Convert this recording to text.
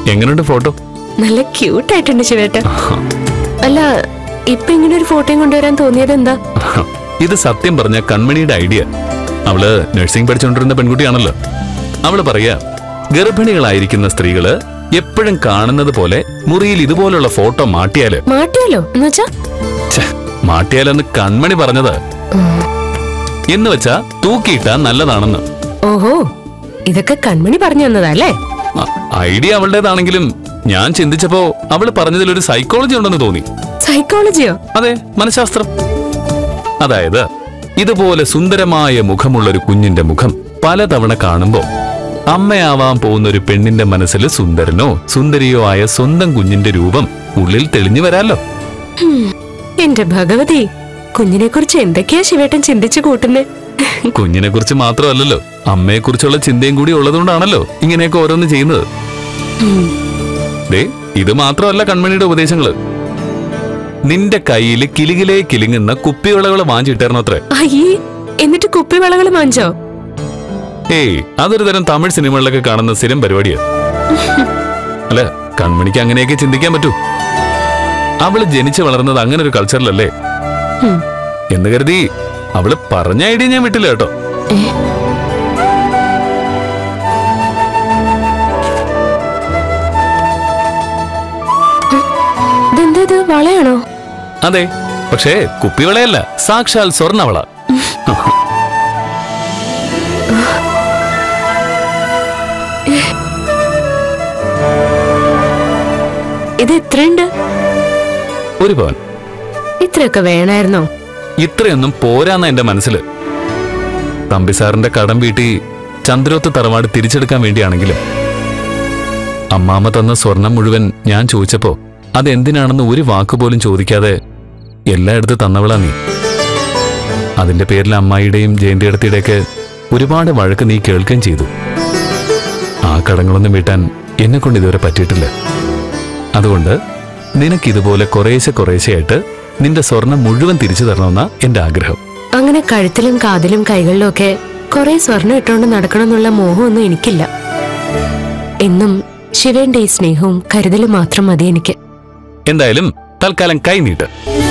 എങ്ങനെയുണ്ട് ഫോട്ടോ നല്ല ക്യൂട്ട് ആയിട്ടുണ്ട് ശിവേട്ട അല്ല ഇപ്പൊ ഇങ്ങനെ ഒരു ഫോട്ടോയും കൊണ്ടുവരാൻ തോന്നിയത് എന്താ ഇത് സത്യം പറഞ്ഞ കൺമണിയുടെ ഐഡിയ അവള് നഴ്സിംഗ് പഠിച്ചുകൊണ്ടിരുന്ന പെൺകുട്ടിയാണല്ലോ അവള് പറയാ ഗർഭിണികളായിരിക്കുന്ന സ്ത്രീകള് എപ്പോഴും കാണുന്നത് പോലെ മുറിയിൽ ഇതുപോലുള്ള ഫോട്ടോ മാട്ടിയാല് മാറ്റിയാലോ എന്നുവെച്ചാ ഛെ, മാട്ടിയാലെന്ന് കൺമണി പറഞ്ഞത് എന്ന് വെച്ചാ തൂക്കിയിട്ടാ നല്ലതാണെന്ന് ഓഹോ ഇതൊക്കെ കൺമണി പറഞ്ഞു തന്നതാ അല്ലേ അ- ഐഡിയ അവളുടേതാണെങ്കിലും ഞാൻ ചിന്തിച്ചപ്പോ അവള് പറഞ്ഞതിൽ ഒരു സൈക്കോളജി ഉണ്ടെന്ന് തോന്നി സൈക്കോളജിയോ അതെ മനഃശാസ്ത്രം അതായത് ഇതുപോലെ സുന്ദരമായ മുഖമുള്ള ഒരു കുഞ്ഞിന്റെ മുഖം പലതവണ കാണുമ്പോ അമ്മയാവാൻ പോകുന്ന ഒരു പെണ്ണിന്റെ മനസ്സിൽ സുന്ദരനോ സുന്ദരിയോ ആയ സ്വന്തം കുഞ്ഞിന്റെ രൂപം ഉള്ളിൽ തെളിഞ്ഞു വരാലോ എന്റെ ഭഗവതി കുഞ്ഞിനെ കുറിച്ച് എന്തൊക്കെയാ ശിവേട്ടൻ ചിന്തിച്ചു കൂട്ടുന്നേ കുഞ്ഞിനെ കുറിച്ച് മാത്രമല്ലല്ലോ അമ്മയെ കുറിച്ചുള്ള ചിന്തയും കൂടി ഉള്ളതുകൊണ്ടാണല്ലോ ഇങ്ങനെയൊക്കെ ഓരോന്ന് ചെയ്യുന്നത് ദേ ഇത് മാത്രമല്ല കൺമണിയുടെ ഉപദേശങ്ങള് നിന്റെ കയ്യിൽ കിലുകിലേ കിലുങ്ങുന്ന കുപ്പിവിളകൾ വാങ്ങിച്ചിട്ടേരണത്രേ അയ്യേ എന്നിട്ട് കുപ്പിവളകൾ മാഞ്ചോ ഏയ് അതൊരു തരം തമിഴ് സിനിമകളിലൊക്കെ കാണുന്ന സ്ഥിരം പരിപാടിയാ അല്ല കൺമണിക്ക് അങ്ങനെയൊക്കെ ചിന്തിക്കാൻ പറ്റൂ അവള് ജനിച്ചു വളർന്നത് അങ്ങനെ ഒരു കൾച്ചറിലല്ലേ ഉം. എന്ന് കരുതി അവള് പറഞ്ഞ ഐഡിയ ഞാൻ വിട്ടില്ല കേട്ടോ ഇതെന്താ ഇത് വളയാണോ അതെ പക്ഷേ കുപ്പിവളയല്ല സാക്ഷാൽ സ്വർണവള ഇത് എത്രയുണ്ട് ഒരു പവൻ ഇത്രയൊക്കെ വേണമായിരുന്നോ ഇത്രയൊന്നും പോരാന്ന എന്റെ മനസ്സില് തമ്പി സാറിന്റെ കടം വീട്ടി ചന്ദ്രോത്ത് തറവാട് തിരിച്ചെടുക്കാൻ വേണ്ടിയാണെങ്കിലും അമ്മാമ്മ തന്ന സ്വർണം മുഴുവൻ ഞാൻ ചോദിച്ചപ്പോ അതെന്തിനാണെന്ന് ഒരു വാക്ക് പോലും ചോദിക്കാതെ എല്ലായിടത്തും തന്നവളാ നീ അതിന്റെ പേരിൽ അമ്മായിയുടെയും ജയന്തിയടത്തിയുടെയൊക്കെ ഒരുപാട് വഴക്ക് നീ കേൾക്കുകയും ചെയ്തു ആ കടങ്ങളൊന്നും വീട്ടാൻ എന്നെ കൊണ്ട് ഇതുവരെ പറ്റിയിട്ടില്ല അതുകൊണ്ട് നിനക്കിതുപോലെ കുറേശ്ശെ കുറേശ്ശെയായിട്ട് നിന്റെ സ്വർണം മുഴുവൻ തിരിച്ചു തരണമെന്ന എന്റെ ആഗ്രഹം അങ്ങനെ കഴുത്തിലും കാതിലും കൈകളിലും ഒക്കെ കുറെ സ്വർണം ഇട്ടുകൊണ്ട് നടക്കണമെന്നുള്ള മോഹമൊന്നും എനിക്കില്ല എന്നും ശിവേന്റെ ഈ സ്നേഹവും കരുതലും മാത്രം മതി എനിക്ക് എന്തായാലും തൽക്കാലം കൈ നീട്ട്